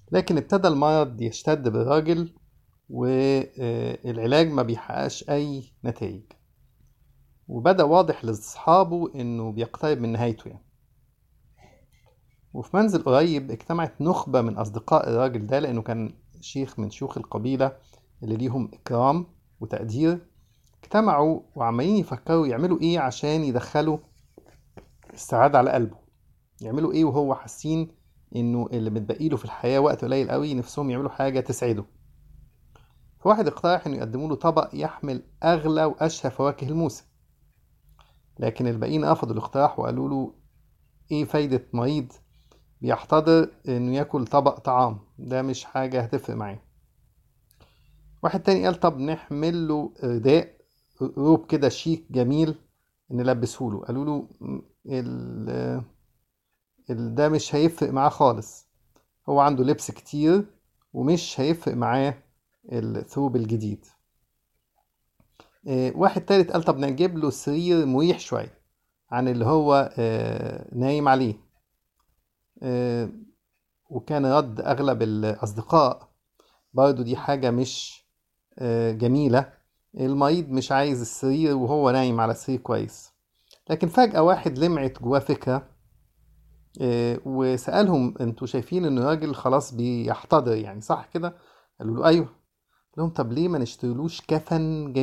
لكن ابتدى المرض يشتد بالراجل والعلاج ما بيحققش أي نتائج وبدأ واضح لأصحابه إنه بيقترب من نهايته يعني وفي منزل قريب اجتمعت نخبة من أصدقاء الراجل ده لأنه كان شيخ من شيوخ القبيلة اللي ليهم إكرام وتقدير اجتمعوا وعمالين يفكروا يعملوا إيه عشان يدخلوا السعادة على قلبه يعملوا إيه وهو حاسين إنه اللي متبقي له في الحياة وقت قليل قوي نفسهم يعملوا حاجة تسعده فواحد اقترح إنه يقدموا له طبق يحمل أغلى وأشهى فواكه الموسم لكن الباقيين رفضوا الاقتراح وقالوا له إيه فايدة مريض بيحتضر إنه ياكل طبق طعام ده مش حاجة هتفرق معاه واحد تاني قال طب نحمل له رداء روب كده شيك جميل نلبسه له قالوا له ال ال- ده مش هيفرق معاه خالص هو عنده لبس كتير ومش هيفرق معاه الثوب الجديد آه، واحد تالت قال طب نجيب له سرير مريح شوية عن اللي هو آه، نايم عليه آه، وكان رد أغلب الأصدقاء برضو دي حاجة مش آه، جميلة المريض مش عايز السرير وهو نايم على سرير كويس لكن فجأة واحد لمعت جواه فكرة آه، وسألهم انتوا شايفين ان الراجل خلاص بيحتضر يعني صح كده قالوا له ايوه قال لهم طب ليه ما نشتريلوش كفن جميل